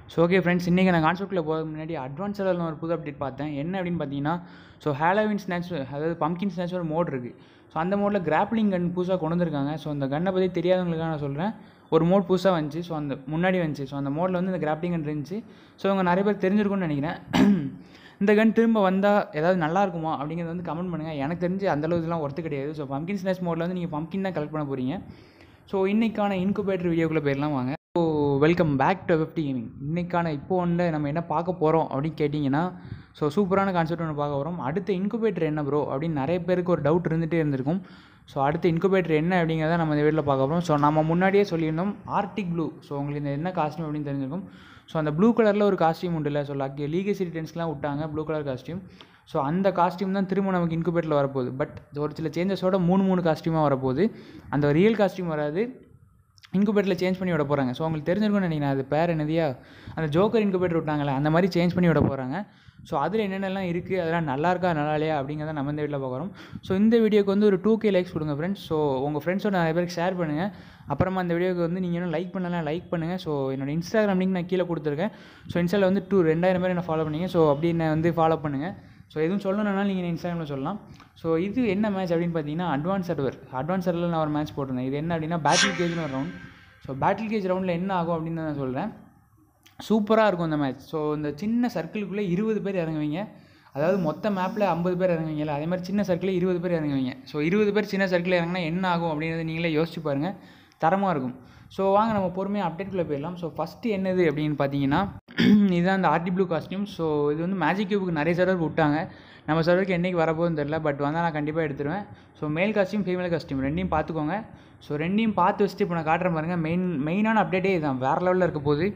so okay friends இன்றைக்கி நான் கான்செப்ட்டில் போகிறதுக்கு முன்னாடி அட்வான்ஸ் லெவலில் ஒரு புது அப்டேட் பார்த்தேன் என்ன அப்படின்னு பார்த்தீங்கன்னா ஸோ ஹேலோவின் ஸ்நாக்ஸ் அதாவது பம்கின் ஸ்நாக்ஸ் ஒரு மோட் இருக்குது ஸோ அந்த மோடில் கிராப்ளிங் கன் புதுசாக கொண்டு வந்திருக்காங்க ஸோ அந்த கன்னை பற்றி தெரியாதவங்களுக்காக நான் சொல்கிறேன் ஒரு மோட் புதுசாக வந்துச்சு ஸோ அந்த முன்னாடி வந்துச்சு ஸோ அந்த மோடில் வந்து இந்த கிராப்ளிங் கன் இருந்துச்சு ஸோ இவங்க நிறைய பேர் தெரிஞ்சிருக்கும்னு நினைக்கிறேன் இந்த கன் திரும்ப வந்தால் ஏதாவது நல்லா இருக்குமா அப்படிங்கிறத வந்து கமெண்ட் பண்ணுங்கள் எனக்கு தெரிஞ்சு அந்தளவு இதெல்லாம் ஒர்த்து கிடையாது ஸோ பம்கின் ஸ்நாக்ஸ் மோடில் வந்து நீங்கள் பம்கின் தான் கலெக்ட் பண்ண போகிறீங்க ஸோ இன்றைக்கான இன்குபேட்டர் வீடியோக்குள்ளே போயிடலாம் வாங்க so welcome back to fifty gaming இன்றைக்கான இப்போ வந்து நம்ம என்ன பார்க்க போகிறோம் அப்படின்னு கேட்டிங்கன்னா ஸோ சூப்பரான கான்செப்ட் ஒன்று பார்க்க போகிறோம் அடுத்த இன்குபேட்டர் என்ன ப்ரோ அப்படின்னு நிறைய பேருக்கு ஒரு டவுட் இருந்துகிட்டே இருந்திருக்கும் ஸோ அடுத்த இன்குபேட்டர் என்ன அப்படிங்கிறத நம்ம இந்த வீட்டில் பார்க்க போகிறோம் ஸோ நம்ம முன்னாடியே சொல்லியிருந்தோம் ஆர்டிக் ப்ளூ ஸோ உங்களுக்கு இந்த என்ன காஸ்டியூம் அப்படின்னு தெரிஞ்சிருக்கும் ஸோ அந்த ப்ளூ கலரில் ஒரு காஸ்டியூம் உண்டு இல்லை ஸோ லக் லீகசி ரிட்டர்ன்ஸ்லாம் விட்டாங்க ப்ளூ கலர் காஸ்டியூம் ஸோ அந்த காஸ்டியூம் தான் திரும்ப நமக்கு இன்குபேட்டரில் வரப்போகுது பட் ஒரு சில சேஞ்சஸோட மூணு மூணு காஸ்டியூமாக வரப்போகுது அந்த ரியல் காஸ்டியூம் வராது இன்குபேட்டரில் சேஞ்ச் பண்ணி விட போகிறாங்க ஸோ உங்களுக்கு தெரிஞ்சிருக்கும்னு நினைக்கிறேன் அது பேர் என்னதியா அந்த ஜோக்கர் இன்குபேட்டர் விட்டாங்களே அந்த மாதிரி சேஞ்ச் பண்ணி விட போகிறாங்க ஸோ அதில் என்னென்னலாம் இருக்குது அதெல்லாம் நல்லா இருக்கா நல்லா இல்லையா அப்படிங்கிறத நம்ம இந்த வீட்டில் பார்க்குறோம் ஸோ இந்த வீடியோக்கு வந்து ஒரு டூ கே லைக்ஸ் கொடுங்க ஃப்ரெண்ட்ஸ் ஸோ உங்கள் ஃப்ரெண்ட்ஸோட நிறைய பேருக்கு ஷேர் பண்ணுங்கள் அப்புறமா அந்த வீடியோக்கு வந்து நீங்கள் இன்னும் லைக் பண்ணலாம் லைக் பண்ணுங்கள் ஸோ என்னோட இன்ஸ்டாகிராம் லிங்க் நான் கீழே கொடுத்துருக்கேன் ஸோ இன்ஸ்டாவில் வந்து டூ ரெண்டாயிரம் பேர் என்ன ஃபாலோ பண்ணிங்க ஸோ அப்படி என்ன வந்து ஃபாலோ பண்ணுங்கள் ஸோ எதுவும் சொல்லணும்னாலும் நீங்கள் இன்ஸ்டாகிராமில் சொல்லலாம் ஸோ இது என்ன மேட்ச் அப்படின்னு பார்த்தீங்கன்னா அட்வான்ஸ் சர்வர் அட்வான்ஸ் சர்வரில் நான் ஒரு மேட்ச் போட்டிருந்தேன் இது என்ன அப்படின்னா பேட்டில் கேஜ்னு ஒரு ரவுண்ட் ஸோ பேட்டில் கேஜ் ரவுண்டில் என்ன ஆகும் அப்படின்னு நான் சொல்கிறேன் சூப்பராக இருக்கும் இந்த மேட்ச் ஸோ இந்த சின்ன சர்க்கிளுக்குள்ளே இருபது பேர் இறங்குவீங்க அதாவது மொத்த மேப்பில் ஐம்பது பேர் இறங்குவீங்கல்ல அதே மாதிரி சின்ன சர்க்கிளில் இருபது பேர் இறங்குவீங்க ஸோ இருபது பேர் சின்ன சர்க்கிளில் இறங்கினா என்ன ஆகும் அப்படின்றத நீங்களே யோசிச்சு பாருங்கள் தரமாக இருக்கும் ஸோ வாங்க நம்ம பொறுமையாக அப்டேட்குள்ளே போயிடலாம் ஸோ ஃபஸ்ட்டு என்னது அப்படின்னு பார்த்தீங்கன்னா இதுதான் அந்த ஆர்டி ப்ளூ காஸ்டியூம் ஸோ இது வந்து மேஜிக் கியூபுக்கு நிறைய சர்வர் விட்டாங்க நம்ம சர்வருக்கு என்றைக்கு வரப்போகுதுன்னு தெரில பட் வந்தால் நான் கண்டிப்பாக எடுத்துருவேன் so male costume female costume ரெண்டையும் பார்த்துக்கோங்க ஸோ ரெண்டையும் பார்த்து வச்சுட்டு இப்போ நான் காட்டுறேன் பாருங்கள் மெயின் மெயினான அப்டேட்டே இதுதான் வேறு லெவலில் இருக்க போகுது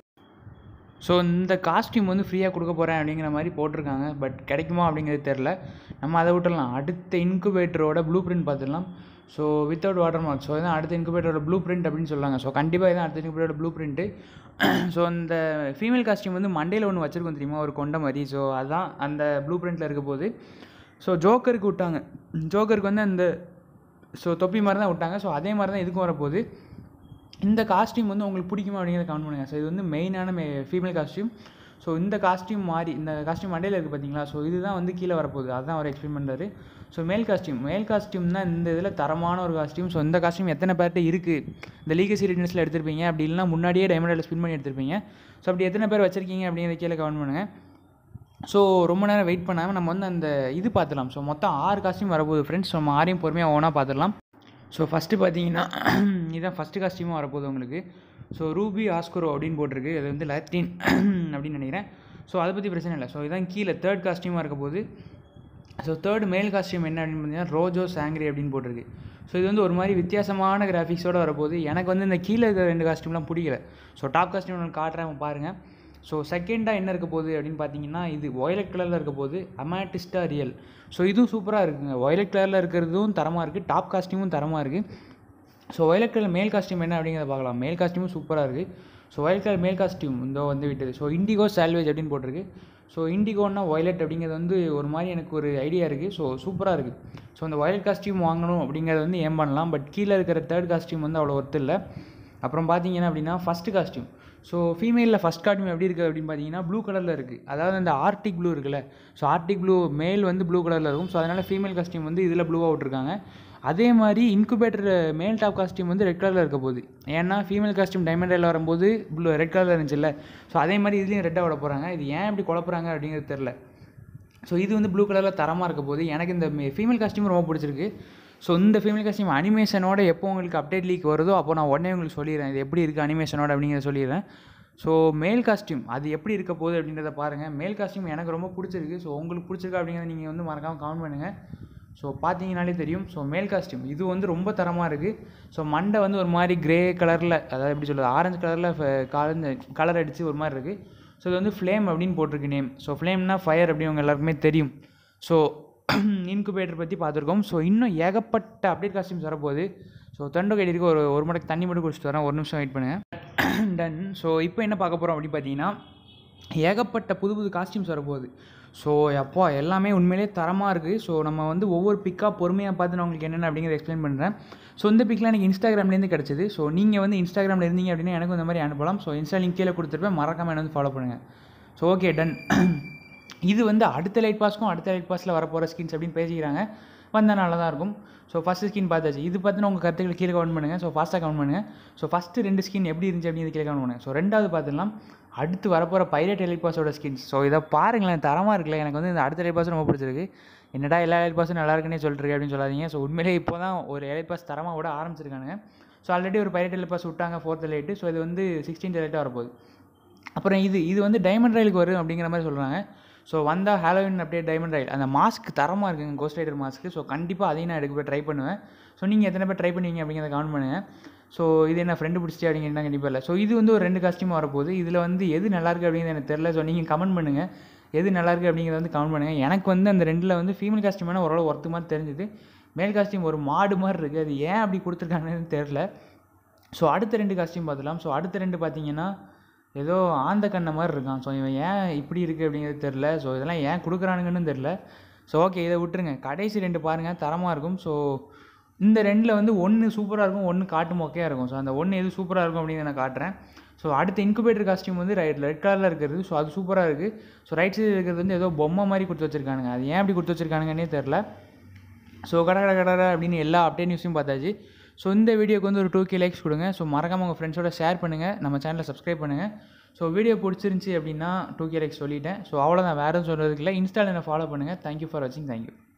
ஸோ இந்த காஸ்டியூம் வந்து ஃப்ரீயாக கொடுக்க போகிறேன் அப்படிங்கிற மாதிரி போட்டிருக்காங்க பட் கிடைக்குமா அப்படிங்கிறது தெரில நம்ம அதை விட்டுடலாம் அடுத்த இன்குபேட்டரோட ப்ளூ பிரிண்ட் பார்த்துடலாம் so without watermark so இதான் அடுத்த இன்குபேட்டரோட ப்ளூ பிரிண்ட் அப்படின்னு சொல்லுவாங்க ஸோ கண்டிப்பாக இதான் அடுத்த இன்குபேட்டரோட ப்ளூ பிரிண்ட்டு ஸோ அந்த ஃபீமேல் காஸ்டியூம் வந்து மண்டேல ஒன்று வச்சுருக்கோம் தெரியுமா ஒரு கொண்ட மாதிரி ஸோ அதுதான் அந்த ப்ளூ பிரிண்ட்டில் இருக்க போது ஸோ ஜோக்கருக்கு விட்டாங்க ஜோக்கருக்கு வந்து அந்த ஸோ தொப்பி மாதிரி தான் விட்டாங்க ஸோ அதே மாதிரி தான் இதுக்கும் வரப்போகுது இந்த காஸ்டியூம் வந்து உங்களுக்கு பிடிக்குமா அப்படிங்கிறத கமெண்ட் பண்ணுங்கள் ஸோ இது வந்து மெயினான மே ஃபீமேல் காஸ்டியூம் ஸோ இந்த காஸ்டியூம் மாறி இந்த காஸ்டியூம் மண்டையில் இருக்குது பார்த்தீங்களா ஸோ இதுதான் வந்து கீழே வரப்போகுது அதுதான் அவர் எக்ஸ்பிளைன் பண்ணுறாரு so male costume male costume தான் இந்த இதில் தரமான ஒரு காஸ்டியூம் ஸோ இந்த காஸ்டியூம் எத்தனை பேர்கிட்ட இருக்குது இந்த லீகசி ரிட்டர்ன்ஸில் எடுத்திருப்பீங்க அப்படி இல்லைனா முன்னாடியே டைமண்டில் ஸ்பின் பண்ணி எடுத்திருப்பீங்க ஸோ அப்படி எத்தனை பேர் வச்சிருக்கீங்க அப்படிங்கிறத கீழே கமெண்ட் பண்ணுங்கள் ஸோ ரொம்ப நேரம் வெயிட் பண்ணாமல் நம்ம வந்து அந்த இது பார்த்துலாம் ஸோ மொத்தம் ஆறு காஸ்டியூம் வரப்போகுது ஃப்ரெண்ட்ஸ் நம்ம ஆறையும் பொறுமையாக ஓனாக பார்த்துடலாம் ஸோ ஃபஸ்ட்டு பார்த்தீங்கன்னா இதுதான் ஃபஸ்ட்டு காஸ்டியூமாக வரப்போகுது உங்களுக்கு ஸோ ரூபி ஆஸ்கரோ அப்படின்னு போட்டிருக்கு அது வந்து லாட்டின் அப்படின்னு நினைக்கிறேன் ஸோ அதை பற்றி பிரச்சனை இல்லை ஸோ இதான் கீழே தேர்ட் காஸ்டியூமாக இருக்க போது ஸோ தேர்ட் மேல் காஸ்டியூம் என்ன அப்படின்னு பார்த்தீங்கன்னா ரோஜோ சாங்கிரி அப்படின்னு போட்டிருக்கு ஸோ இது வந்து ஒரு மாதிரி வித்தியாசமான கிராஃபிக்ஸோடு வரப்போகுது எனக்கு வந்து இந்த கீழே இருக்கிற ரெண்டு காஸ்டியூம்லாம் பிடிக்கல ஸோ டாப் காஸ்டியூம் நான் காட்டுறேன் பாருங்கள் ஸோ செகண்டாக என்ன இருக்க போகுது அப்படின்னு பார்த்தீங்கன்னா இது ஒயலட் கலரில் இருக்க போது அமேட்டிஸ்டா ரியல் ஸோ இதுவும் சூப்பராக இருக்குங்க ஒயலட் கலரில் இருக்கிறதும் தரமாக இருக்குது டாப் காஸ்டியூமும் தரமாக இருக்குது so violet colour male costume என்ன அப்படிங்கிறத பார்க்கலாம் மேல் காஸ்டியூமும் சூப்பராக இருக்குது so violet colour male costume இந்த வந்து விட்டது ஸோ இண்டிகோ சால்வேஜ் அப்படின்னு போட்டிருக்கு ஸோ இண்டிகோன்னா ஒயலட் அப்படிங்கிறது வந்து ஒரு மாதிரி எனக்கு ஒரு ஐடியா இருக்குது ஸோ சூப்பராக இருக்குது ஸோ அந்த ஒயலட் காஸ்டியூம் வாங்கணும் அப்படிங்கிறத வந்து ஏம் பண்ணலாம் பட் கீழே இருக்கிற தேர்ட் காஸ்டியூம் வந்து அவ்வளோ ஒர்த்து இல்லை அப்புறம் பார்த்தீங்கன்னா அப்படின்னா ஃபஸ்ட்டு காஸ்டியூம் ஸோ ஃபீமேலில் ஃபஸ்ட் காஸ்டியூம் எப்படி இருக்குது அப்படின்னு பார்த்தீங்கன்னா ப்ளூ கலரில் இருக்குது அதாவது அந்த ஆர்டிக் ப்ளூ இருக்குல்ல ஸோ ஆர்டிக் ப்ளூ மேல் வந்து ப்ளூ கலரில் இருக்கும் ஸோ அதனால் ஃபீமேல் காஸ்டியூம் வந்து இதில் ப்ளூவாக விட்ருக்காங்க அதே மாதிரி இன்குபேட்டர் மேல் டாப் காஸ்டியூம் வந்து ரெட் கலரில் இருக்க போகுது ஏன்னா ஃபீமேல் காஸ்டியூம் டைமண்ட் ரேயில் வரும்போது ப்ளூ ரெட் கலரில் இருந்துச்சுல்ல ஸோ அதே மாதிரி இதுலேயும் ரெட்டாக விட போகிறாங்க இது ஏன் இப்படி குழப்புறாங்க அப்படிங்கிறது தெரில ஸோ இது வந்து ப்ளூ கலரில் தரமாக இருக்க போது எனக்கு இந்த ஃபீமேல் காஸ்டியூம் ரொம்ப பிடிச்சிருக்கு ஸோ இந்த ஃபீமேல் காஸ்டியூம் அனிமேஷனோட எப்போ உங்களுக்கு அப்டேட் லீக் வருதோ அப்போ நான் உடனே உங்களுக்கு சொல்லிடுறேன் இது எப்படி இருக்குது அனிமேஷனோட அப்படிங்கிறத சொல்லிடுறேன் ஸோ மேல் காஸ்டியூம் அது எப்படி இருக்க போகுது அப்படின்றத பாருங்கள் மேல் காஸ்டியூம் எனக்கு ரொம்ப பிடிச்சிருக்கு ஸோ உங்களுக்கு பிடிச்சிருக்கா அப்படிங்கிறத நீங்கள் வந்து மறக்காமல் கமெண்ட் பண்ணுங்கள் ஸோ பார்த்தீங்கனாலே தெரியும் ஸோ மேல் காஸ்டியூம் இது வந்து ரொம்ப தரமாக இருக்குது ஸோ மண்டை வந்து ஒரு மாதிரி கிரே கலரில் அதாவது எப்படி சொல்கிறது ஆரஞ்சு கலரில் கலந்து கலர் அடித்து ஒரு மாதிரி இருக்குது ஸோ இது வந்து ஃப்ளேம் அப்படின்னு போட்டிருக்கு நேம் ஸோ ஃப்ளேம்னா ஃபயர் அப்படின்னு உங்கள் எல்லாருக்குமே தெரியும் ஸோ இன்குபேட்டர் பற்றி பார்த்துருக்கோம் ஸோ இன்னும் ஏகப்பட்ட அப்டேட் காஸ்டியூம்ஸ் வரப்போகுது ஸோ தண்டு கைடிக்கு ஒரு ஒரு மடக்கு தண்ணி மட்டும் குடிச்சிட்டு வரேன் ஒரு நிமிஷம் வெயிட் பண்ணுங்கள் டன் ஸோ இப்போ என்ன பார்க்க போகிறோம் அப்படின்னு பார்த்தீங்கன்னா ஏகப்பட்ட புது புது காஸ்டியூம்ஸ் வரப்போகுது ஸோ அப்பா எல்லாமே உண்மையிலே தரமாக இருக்குது ஸோ நம்ம வந்து ஒவ்வொரு பிக்காக பொறுமையாக பார்த்து நான் உங்களுக்கு என்னென்ன அப்படிங்கிறத எக்ஸ்பிளைன் பண்ணுறேன் ஸோ இந்த பிக்லாம் எனக்கு இன்ஸ்டாகிராம்லேருந்து கிடச்சிது ஸோ நீங்கள் வந்து இன்ஸ்டாகிராமில் இருந்தீங்க அப்படின்னா எனக்கும் இந்த மாதிரி அனுப்பலாம் ஸோ இன்ஸ்டா லிங்க் கீழே கொடுத்துருப்பேன் மறக்காமல் என்ன வந்து ஃபாலோ பண்ணுங்கள் ஸோ ஓகே டன் இது வந்து அடுத்த லைட் பாஸ்க்கும் அடுத்த லைட் பாஸில் வரப்போகிற ஸ்கின்ஸ் அப்படின்னு பேசிக்கிறாங்க வந்தால் நல்லா தான் இருக்கும் ஸோ ஃபஸ்ட்டு ஸ்கின் பார்த்தாச்சு இது பார்த்தினா உங்கள் கருத்துக்கள் கீழே கவுண்ட் பண்ணுங்கள் ஸோ ஃபாஸ்ட்டாக கவுண்ட் பண்ணுங்கள் ஸோ ஃபஸ்ட்டு ரெண்டு ஸ்கின் எப்படி இருந்துச்சு அப்படின்னு கீழே கவுண்ட் பண்ணுங்கள் ஸோ ரெண்டாவது பார்த்துலாம் அடுத்து வரப்போகிற பைரட் எலைட் பாஸோட ஸ்கின்ஸ் ஸோ இதை பாருங்களேன் தரமாக இருக்குல்ல எனக்கு வந்து இந்த அடுத்த எலைட் பாஸ் ரொம்ப பிடிச்சிருக்கு என்னடா எல்லா எலைட் பாஸும் நல்லா இருக்குன்னே சொல்லிட்டு அப்படின்னு சொல்லாதீங்க ஸோ உண்மையிலே இப்போ தான் ஒரு எலைட் பாஸ் தரமாக விட ஆரம்பிச்சிருக்காங்க ஸோ ஆல்ரெடி ஒரு பைரட் எலைட் பாஸ் விட்டாங்க ஃபோர்த் எலைட்டு ஸோ இது வந்து சிக்ஸ்டீன் எலைட்டாக வரப்போகுது அப்புறம் இது இது வந்து டைமண்ட் ரயிலுக்கு வரும் அப்படிங்கிற மாதிரி சொல்கிறாங்க ஸோ வந்தால் ஹாலோவின் அப்படியே டைமண்ட் ரயில் அந்த மாஸ்க் தரமாக இருக்குங்க கோஸ்ட் ரைடர் மாஸ்க்கு ஸோ கண்டிப்பாக அதையும் நான் எடுக்க போய் ட்ரை பண்ணுவேன் ஸோ நீங்கள் எத்தனை பேர் ட்ரை பண்ணுவீங்க அப்படிங்கிறத கவுண்ட் பண்ணுங்கள் ஸோ இது என்ன ஃப்ரெண்டு பிடிச்சி அப்படிங்கிறது கண்டிப்பாக இல்லை ஸோ இது வந்து ஒரு ரெண்டு காஸ்டியூம் வரப்போகுது இதில் வந்து எது நல்லாயிருக்கு அப்படிங்கிறது எனக்கு தெரில ஸோ நீங்கள் கமெண்ட் பண்ணுங்கள் எது நல்லாயிருக்கு அப்படிங்கிறத வந்து கமெண்ட் பண்ணுங்கள் எனக்கு வந்து அந்த ரெண்டில் வந்து ஃபீமேல் காஸ்டியூமான ஓரளவு ஒர்த்து மாதிரி தெரிஞ்சுது மேல் காஸ்டியூம் ஒரு மாடு மாதிரி இருக்குது அது ஏன் அப்படி கொடுத்துருக்காங்கன்னு தெரில ஸோ அடுத்த ரெண்டு காஸ்டியூம் பார்த்துலாம் ஸோ அடுத்த ரெண்டு பார்த்தீங்கன்னா ஏதோ ஆந்த கண்ணை மாதிரி இருக்கான் ஸோ இவன் ஏன் இப்படி இருக்குது அப்படிங்கிறது தெரில ஸோ இதெல்லாம் ஏன் கொடுக்குறானுங்கன்னு தெரில ஸோ ஓகே இதை விட்டுருங்க கடைசி ரெண்டு பாருங்கள் தரமாக இருக்கும் ஸோ இந்த ரெண்டில் வந்து ஒன்று சூப்பராக இருக்கும் ஒன்று காட்டு மொக்கையாக இருக்கும் ஸோ அந்த ஒன்று எது சூப்பராக இருக்கும் அப்படின்னு நான் காட்டுறேன் ஸோ அடுத்த இன்குபேட்டர் காஸ்டியூம் வந்து ரைட் ரெட் கலரில் இருக்கிறது ஸோ அது சூப்பராக இருக்குது ஸோ ரைட் சைடு இருக்கிறது வந்து ஏதோ பொம்மை மாதிரி கொடுத்து வச்சிருக்கானுங்க அது ஏன் அப்படி கொடுத்து வச்சிருக்கானுங்கன்னே தெரில ஸோ கட கட கடை அப்படின்னு எல்லா அப்டேட் நியூஸையும் பார்த்தாச்சு ஸோ இந்த வீடியோக்கு வந்து ஒரு டூ கே லைக்ஸ் கொடுங்க ஸோ மறக்காமல் உங்கள் ஃப்ரெண்ட்ஸோட ஷேர் பண்ணுங்கள் நம்ம சேனலை சப்ஸ்கிரைப் பண்ணுங்கள் ஸோ வீடியோ பிடிச்சிருந்துச்சி அப்படின்னா டூ கே லைக்ஸ் சொல்லிட்டேன் ஸோ அவ்வளோதான் வேறு எதுவும் சொல்கிறதுக்கு இல்லை இன்ஸ்டாவில் என்ன ஃபாலோ பண்ணுங்கள் தேங்க்யூ ஃபார் வாட்சிங் தேங்க்யூ